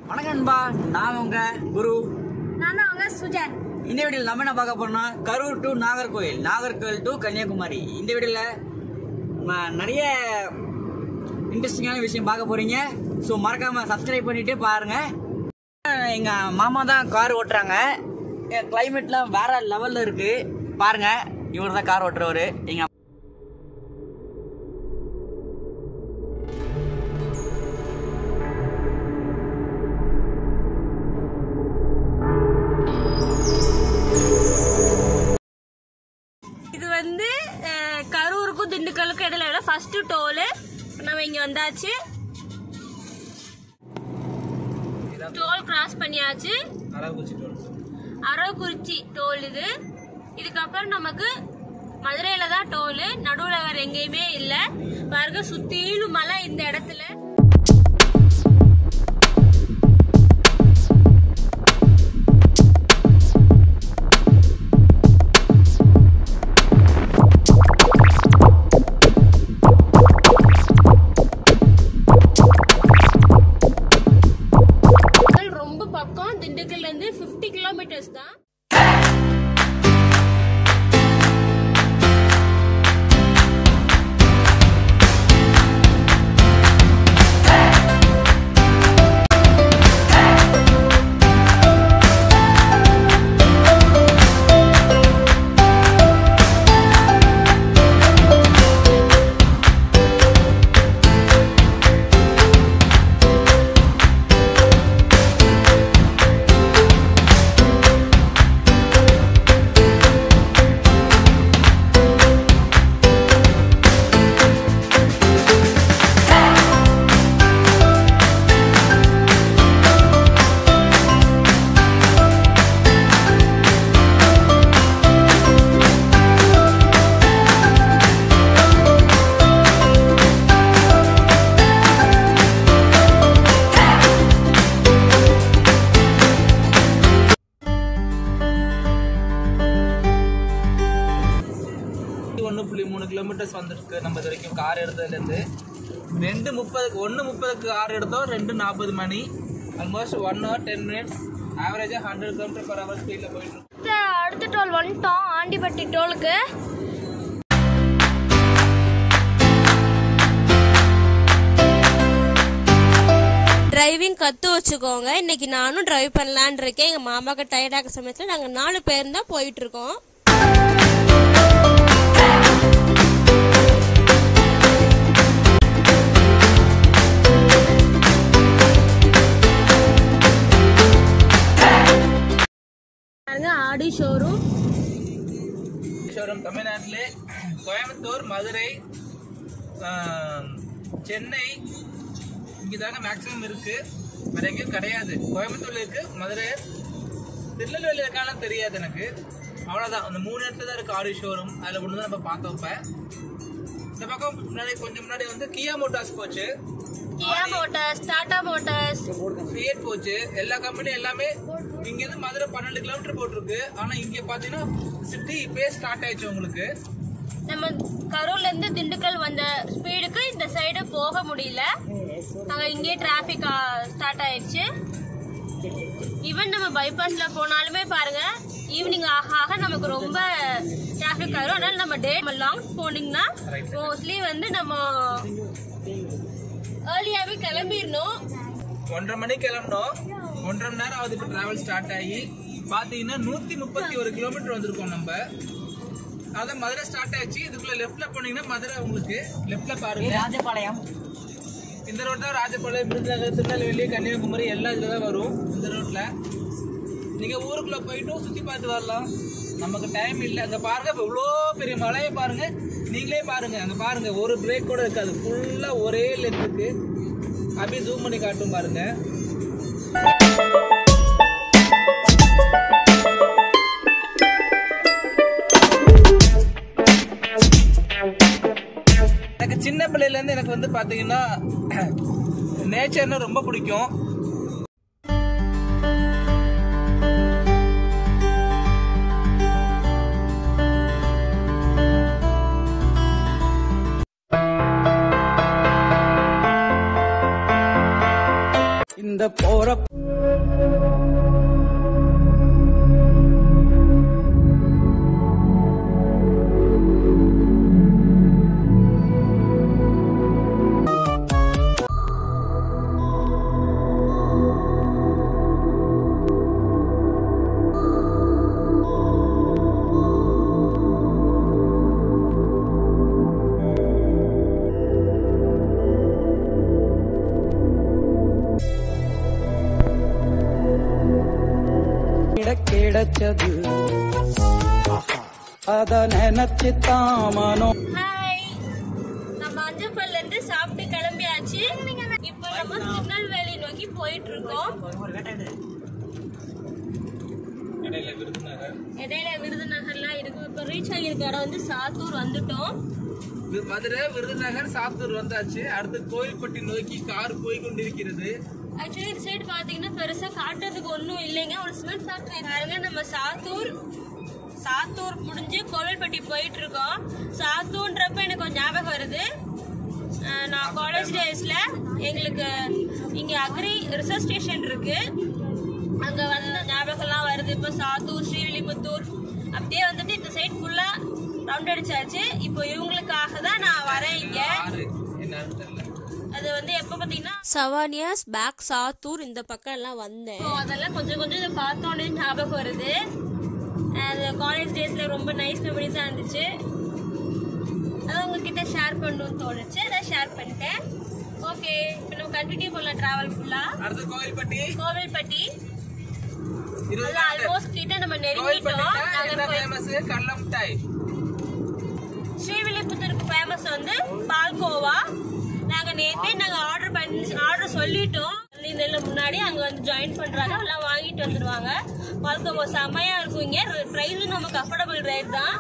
வணக்கம் நண்பா நான் உங்க குரு நான் தான் அவங்க சுஜன் இந்த வீடியோவில் நம்ம என்ன பார்க்க போறோம்னா கரூர் டு நாகர்கோயில் நாகர்கோயில் டு கன்னியாகுமரி இந்த வீடியோவில் நிறைய இன்ட்ரெஸ்டிங்கான விஷயம் பார்க்க போறீங்க ஸோ மறக்காம சப்ஸ்கிரைப் பண்ணிட்டு பாருங்க எங்க மாமா தான் கார் ஓட்டுறாங்க கிளைமேட்லாம் வேற லெவல்ல இருக்கு பாருங்க இவர் தான் கார் ஓட்டுறவர் எங்க இது வந்து அஹ், கரூருக்கும் திண்டுக்கலுக்கும் இடையில உள்ள ஃபர்ஸ்ட் டோலு நம்ம இங்க வந்தாச்சு டோல் கிராஸ் பண்ணியாச்சு அரவக்குறிச்சி டோல் இது இதுக்கப்புறம் நமக்கு மதுரையில தான் டோலு நடுவுல வேற எங்கேயுமே இல்ல பாருங்க சுத்திலும் மலை இந்த இடத்துல திண்டுக்கல் ரொம்ப பக்கம் திண்டுக்கல்ல இருந்து 50 கிலோமீட்டர்ஸ் தான் ஒன்று புள்ளி மூணு கிலோமீட்டர்ஸ் வந்திருக்கு நம்ம இது வரைக்கும் கார் எடுத்ததுலேருந்து ரெண்டு முப்பதுக்கு ஒன்று முப்பதுக்கு கார் எடுத்தோம் ரெண்டு நாற்பது மணி almost one hour ten minutes ஆவரேஜாக ஹண்ட்ரட் கிலோமீட்டர் பர் ஹவர் ஸ்பீடில் போயிட்டு இருக்கோம். அடுத்த டோல் வந்துட்டோம் ஆண்டிப்பட்டி டோலுக்கு டிரைவிங் கற்று வச்சுக்கோங்க இன்னைக்கு நானும் டிரைவ் பண்ணலான் இருக்கேன் எங்கள் மாமாவுக்கு டயர்டாக சமயத்தில் நாங்கள் நாலு பேர் தான் போயிட்டு இருக்கோம் பாருங்க ஆடி ஷோரூம் ஷோரூம் தமிழ்நாட்டிலே கோயம்புத்தூர் மதுரை ஆம், சென்னை இங்கே தாங்க மேக்ஸிமம் இருக்கு வேற எங்கேயும் கிடையாது கோயம்புத்தூர்ல இருக்கு மதுரை திருநெல்வேலி இருக்காலும் தெரியாது எனக்கு அவ்வளோதான் அந்த மூணு இடத்துல தான் இருக்கு ஆடி ஷோரூம் அதில் ஒன்று தான் நம்ம பார்த்தோம் இப்போ இந்த பக்கம் முன்னாடி கொஞ்சம் முன்னாடி வந்து கியா மோட்டார்ஸ் போச்சு Kia motors Tata motors Fiat போச்சு எல்லா கம்பெனியும் எல்லாமே இங்கேருந்து மதுரை பன்னெண்டு கிலோமீட்டர் போட்டிருக்கு ஆனால் இங்கே பார்த்தீங்கன்னா சிட்டி இப்பயே ஸ்டார்ட் ஆயிடுச்சு உங்களுக்கு நம்ம கரூர்ல இருந்து திண்டுக்கல் வந்த ஸ்பீடுக்கு இந்த சைடு போக முடியல நாங்க இங்கே டிராபிக் ஸ்டார்ட் ஆயிடுச்சு ஈவன் நம்ம பைபாஸ்ல போனாலுமே பாருங்க ஈவினிங் ஆக ஆக நமக்கு ரொம்ப டிராபிக் ஆயிரும் அதனால நம்ம டே நம்ம லாங் போனீங்கன்னா மோஸ்ட்லி வந்து நம்ம ஏர்லியாவே கிளம்பிடணும் ஒன்றரை மணிக்கு கிளம்பினோம் ஒன்றரை மணி நேரம் ஆகுது இப்போ டிராவல் ஸ்டார்ட் ஆகி பார்த்தீங்கன்னா நூற்றி முப்பத்தி ஒரு கிலோமீட்டர் வந்திருக்கோம் நம்ம அதான் மதுரை ஸ்டார்ட் ஆயிடுச்சு இதுக்குள்ள லெஃப்ட்ல போனீங்கன்னா மதுரை உங்களுக்கு லெஃப்ட்ல பாருங்க ராஜபாளையம் இந்த ரோட் தான் ராஜபாளையம் விருதுநகர் திருநெல்வேலி கன்னியாகுமரி எல்லாம் இதுல தான் வரும் இந்த ரோட்ல நீங்க ஊருக்குள்ள போயிட்டும் சுத்தி பார்த்து வரலாம் நமக்கு டைம் இல்லை அங்க பாருங்க இப்ப இவ்வளோ பெரிய மலையை பாருங்க நீங்களே பாருங்க அங்க பாருங்க ஒரு பிரேக் கூட இருக்காது ஃபுல்லா ஒரே லென்த்துக்கு அப்படியே ஜூம் பண்ணி காட்டும் பாருங்க எனக்கு சின்ன பிள்ளையில இருந்து எனக்கு வந்து பாத்தீங்கன்னா நேச்சர்னா ரொம்ப பிடிக்கும் இந்த போற கிடைச்சது அத நினைச்சு தாமனோ ஹாய் நம்ம அஞ்சப்பல்ல இருந்து சாப்பிட்டு கிளம்பியாச்சு இப்போ நம்ம திருநெல்வேலி நோக்கி போயிட்டு இருக்கோம் இடையில விருதுநகர் இடையில விருதுநகர்லாம் இருக்கு இப்போ ரீச் ஆகியிருக்க இடம் வந்து சாத்தூர் வந்துட்டோம் வி- மதுரை விருதுநகர் சாத்தூர் வந்தாச்சு அடுத்து கோயில்பட்டி நோக்கி கார் போய் கொண்டிருக்கிறது ஆக்சுவலி இந்த சைடு பாத்தீங்கன்னா பெருசா காட்டுறதுக்கு ஒன்றும் இல்லைங்க ஒரு சிமெண்ட் ஃபேக்டரி பாருங்க நம்ம சாத்தூர் சாத்தூர் முடிஞ்சு கோவில்பட்டி போயிட்டு இருக்கோம் சாத்தூர்ன்றப்ப எனக்கு கொஞ்சம் ஞாபகம் வருது அஹ் நான் காலேஜ் டேஸ்ல எங்களுக்கு இங்க அக்ரி ரிசர்ச் ஸ்டேஷன் இருக்கு அங்க வந்த ஞாபகம்லாம் வருது இப்போ சாத்தூர் ஸ்ரீவில்லிபுத்தூர் அப்படியே வந்துட்டு இந்த சைடு ஃபுல்லா ரவுண்ட் அடிச்சாச்சு இப்போ இவங்களுக்காக தான் நான் வரேன் இங்க ஆறு என்னன்னு தெரியல அது வந்து எப்போ பாத்தீங்கன்னா செவன் இயர்ஸ் பேக் சாத்தூர் இந்த பக்கம் எல்லாம் வந்தேன் ஸோ அதெல்லாம் கொஞ்சம் கொஞ்சம் இதை பார்த்தோன்னே ஞாபகம் வருது அது காலேஜ் டேஸ்ல ரொம்ப நைஸ் மெமரிஸாக இருந்துச்சு அது உங்ககிட்ட ஷேர் பண்ணணும்னு தோணுச்சு அதை ஷேர் பண்ணிட்டேன் ஓகே இப்போ நம்ம கண்டினியூ பண்ணலாம் டிராவல் ஃபுல்லாக அடுத்து கோயில்பட்டி கோவில்பட்டி இருபது அது ஆல்மோஸ்ட் கிட்ட நம்ம நெருங்கிட்டோம் கோயில்பட்டினா என்ன நாகர்கோவில் ஃபேமஸ் கடல மிட்டாய் ஸ்ரீவில்லிபுத்தூருக்கு ஃபேமஸ் வந்து பால்கோவா நாங்க நேத்தே நாங்க ஆர்டர் பண்ணி ஆர்டர் சொல்லிட்டோம் இந்த முன்னாடி அங்க வந்து ஜாயின் பண்றாங்க எல்லாம் வாங்கிட்டு வந்துருவாங்க பால்கோவா செம்மையா இருக்கும் இங்க பிரைஸும் நமக்கு அஃபோர்டபுள் ரேட் தான்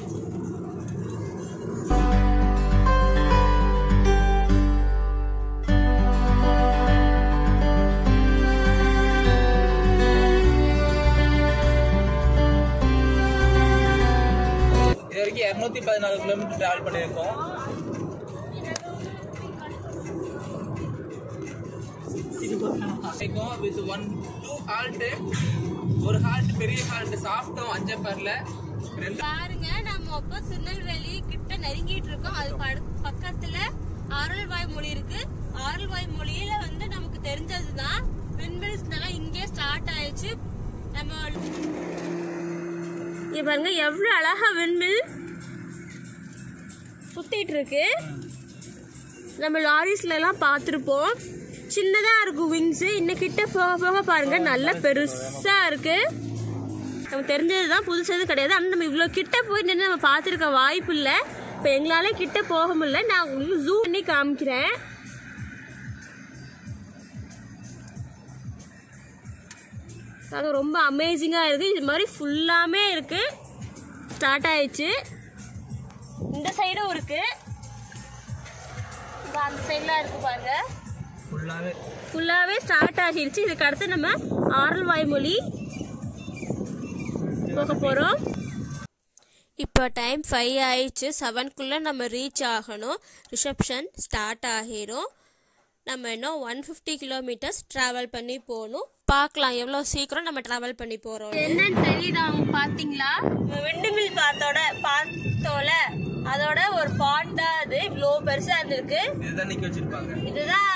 இது வரைக்கும் இருநூத்தி பதினாலு கிலோமீட்டர் டிராவல் பண்ணியிருக்கோம் வித் ஒன் டூ ஹால்ட் ஒரு ஹால்ட் பெரிய ஹால்ட் சாப்பிட்டோம் அஞ்சப்பர்ல ரெண்டு பாருங்க நம்ம இப்போ திருநெல்வேலி கிட்ட நெருங்கிட்டு இருக்கோம் அது படு- பக்கத்துல ஆரல்வாய் மொழி இருக்கு ஆரல்வாய் மொழியில வந்து நமக்கு தெரிஞ்சதுதான் விண்வெல்ஸ் எல்லாம் இங்கே ஸ்டார்ட் ஆயிடுச்சு நம்ம இங்க பாருங்க எவ்வளவு அழகா விண்மில் சுத்திட்டு இருக்கு நம்ம லாரிஸ்ல எல்லாம் பார்த்துருப்போம் சின்னதா இருக்கும் விங்ஸ் இன்னும் கிட்ட போக போக பாருங்க நல்ல பெருசா இருக்கு நமக்கு தெரிஞ்சதுதான் புதுசது கிடையாது ஆனால் நம்ம இவ்வளோ கிட்ட போய் நின்று நம்ம பார்த்துருக்க வாய்ப்பு இல்லை இப்போ எங்களால கிட்ட போக முடியல நான் உங்களுக்கு ஜூம் பண்ணி காமிக்கிறேன் அது ரொம்ப அமேசிங்காக இருக்குது இது மாதிரி ஃபுல்லாமே இருக்குது ஸ்டார்ட் ஆயிடுச்சு இந்த சைடும் இருக்கு இந்த அந்த சைட்லாம் இருக்கு பாருங்க ஃபுல்லாவே ஃபுல்லாகவே ஸ்டார்ட் ஆகிருச்சு இதுக்கு அடுத்து நம்ம ஆரல் வாய்மொழி போக போகிறோம் இப்போ டைம் ஃபைவ் ஆயிடுச்சு செவன்குள்ளே நம்ம ரீச் ஆகணும் ரிசப்ஷன் ஸ்டார்ட் ஆகிரும் நம்ம இன்னும் ஒன் ஃபிஃப்டி கிலோமீட்டர்ஸ் ட்ராவல் பண்ணி போகணும் பார்க்கலாம் எவ்வளோ சீக்கிரம் நம்ம ட்ராவல் பண்ணி போகிறோம் என்னன்னு தெரியுதா அவங்க பாத்தீங்களா விண்டுமில் பார்த்தோட பார்த்தோல அதோட ஒரு பாட் தான் அது இவ்வளோ பெருசா இருந்திருக்கு இதுதான் நிக்க வச்சிருப்பாங்க இதுதான்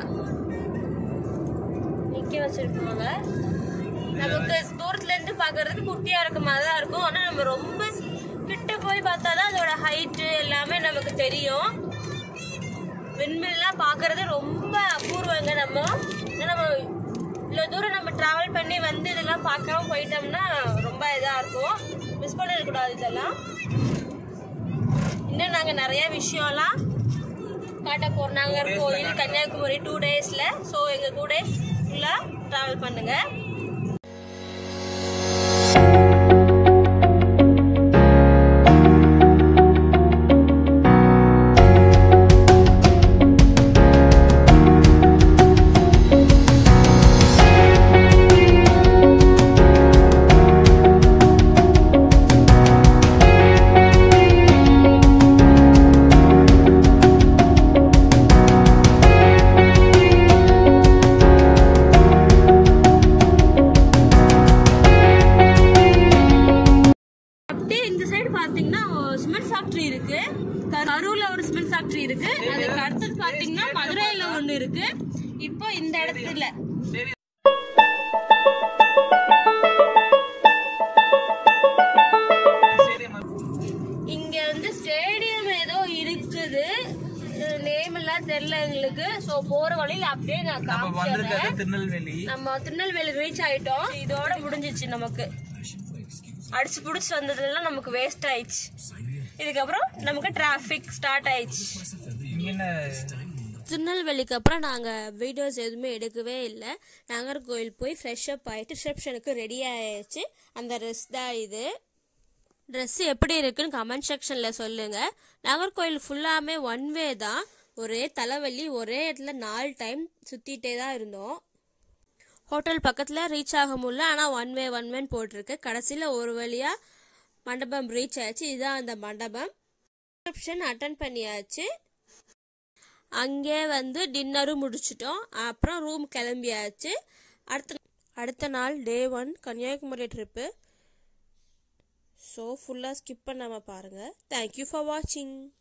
நிக்க வச்சிருப்பாங்க நமக்கு தூரத்துல இருந்து பாக்குறதுக்கு குட்டியா இருக்க மாதிரி தான் இருக்கும் ஆனா நம்ம ரொம்ப கிட்ட போய் பார்த்தாதான் அதோட ஹைட் எல்லாமே நமக்கு தெரியும் விண்மில்லாம் பார்க்கறது ரொம்ப அபூர்வங்க நம்ம ஏன்னா நம்ம இவ்வளோ தூரம் நம்ம டிராவல் பண்ணி வந்து இதெல்லாம் பார்க்காம போயிட்டோம்னா ரொம்ப இதாக இருக்கும் மிஸ் பண்ணிடக்கூடாது இதெல்லாம் இன்னும் நாங்கள் நிறைய விஷயம்லாம் காட்ட போகிறோம் நாங்கள் கோயில் கன்னியாகுமரி டூ டேஸில் ஸோ எங்கள் டூ டேஸ் ஃபுல்லாக ட்ராவல் பண்ணுங்கள் இருக்கு இப்போ இந்த இடத்துல சரி சரி அம்மா. இங்க வந்து ஸ்டேடியம் ஏதோ இருக்குது நேம் எல்லாம் தெரியல எங்களுக்கு சோ போற வழியில அப்படியே நான் நம்ம காமிச்சிடுறேன் வந்திருக்கிறது திருநெல்வேலி நம்ம திருநெல்வேலி ரீச் ஆயிட்டோம் இதோட முடிஞ்சிச்சு நமக்கு அடிச்சு புடிச்சு வந்ததெல்லாம் நமக்கு வேஸ்ட் ஆயிடுச்சு இதுக்கப்புறம் நமக்கு டிராஃபிக் ஸ்டார்ட் ஆயிடுச்சு இங்க என்ன திருநெல்வேலிக்கு அப்புறம் நாங்கள் வீடியோஸ் எதுவுமே எடுக்கவே இல்லை நாகர்கோவில் போய் ஃப்ரெஷ் அப் ஆகிட்டு ரிசப்ஷனுக்கு ரெடி ஆயிடுச்சு அந்த ட்ரெஸ் தான் இது ட்ரெஸ் எப்படி இருக்குன்னு கமெண்ட் செக்ஷனில் சொல்லுங்கள் நாகர்கோவில் ஃபுல்லாமே ஒன் வே தான் ஒரே தலைவலி ஒரே இடத்துல நாலு டைம் சுற்றிட்டே தான் இருந்தோம் ஹோட்டல் பக்கத்தில் ரீச் ஆக முடியல ஆனால் ஒன் வே ஒன் வேன்னு போட்டிருக்கு கடைசியில் ஒரு வழியாக மண்டபம் ரீச் ஆச்சு இதுதான் அந்த மண்டபம் ரிசப்ஷன் அட்டன் பண்ணியாச்சு அங்கே வந்து டின்னரும் முடிச்சிட்டோம் அப்புறம் ரூம் கிளம்பியாச்சு அடுத்த அடுத்த நாள் day one Kanyakumari trip so ஃபுல்லாக ஸ்கிப் பண்ணாமல் பாருங்கள் தேங்க்யூ ஃபார் வாட்சிங்